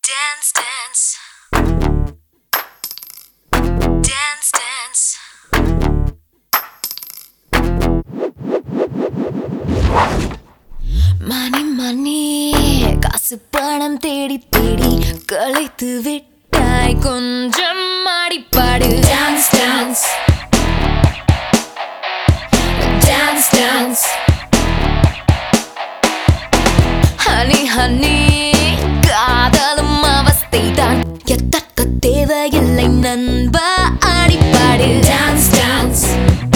Dance, dance. Dance, dance. மணி money காசு பணம் தேடி தேடி களைத்து விட்டாய் கொஞ்சம் ஆடிப்பாடு dance dance dance dance honey honey காதலும் அவஸ்தைதான் எத்தக்க தேவையில்லை நண்பா ஆடிப்பாடு டான்ஸ் டான்ஸ்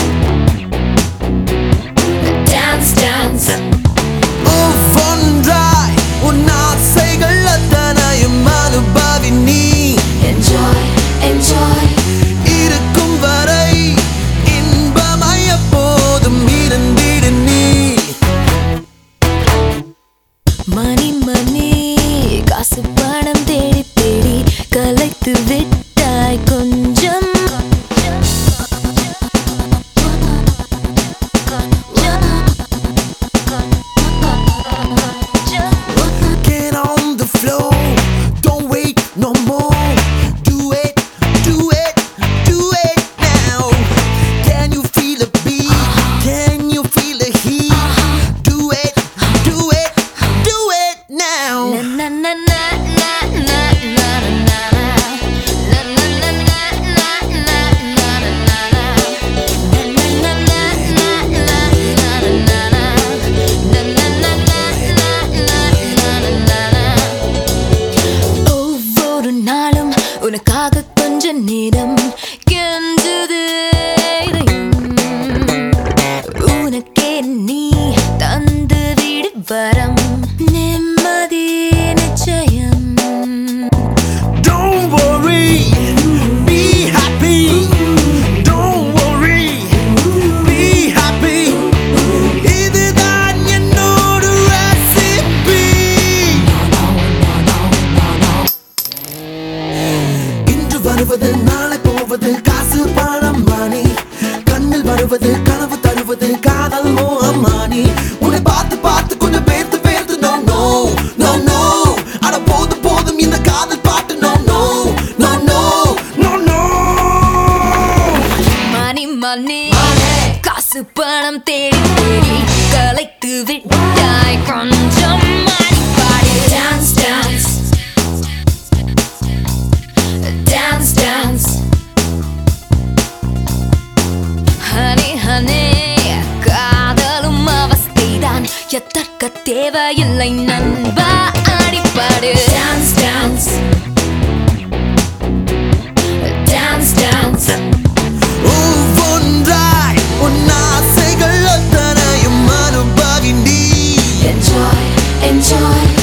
டான்ஸ் டான்ஸ் ஒவ்வொன்றாய் உன் ஆசைகள் அத்தனையும் அனுபவி நீ Enjoy, enjoy, இருக்கும் வரை இன்பமாய் எப்போதும் இருந்திடு நீ மணி மணி காசு பணம் தேடி தேடி கலைத்து விட்டாய் கொஞ்சம் Get on the floor, don't wait no more. Do it, do it, do it now. Can you feel the beat? Can you feel the heat? Do it, do it, do it now. Na na na na na na na na na na na na na na na na ஒவ்வொரு நாளும் உனக்காக கொஞ்ச நேரம் கெஞ்சது இதயம். உனக்கே நீ தந்து விடு வரம் நிம்மதி நிச்சயம் Don't worry, be happy. Don't worry, be happy. இதுதான் என்னோட recipe. இன்று வருவது நாளை போவது காசு பணம் மணி கண்ணில் வருவது கனவு தருவது காதல் மோகமானி உன்னை பார்த்து பார்த்து கொஞ்சம் பேர்த்து பேர்த்து நோ நோ நோ நோ அட போதும் போதும் இந்த காதல் பாட்டு no no no no no no money money காசு பணம் தேடி தேடி கலைத்து விட்டாய் கொஞ்சம் ஆடிப்பாடு dance dance dance dance honey honey காதலும் அவஸ்தைதான் எத்தற்க தேவையில்லை நண்பா ஆடிப்பாடு டான்ஸ் டான்ஸ் டான்ஸ் டான்ஸ் ஒவ்வொன்றாய் உன் ஆசைகள் அத்தனையும் அனுபவி நீ Enjoy, enjoy,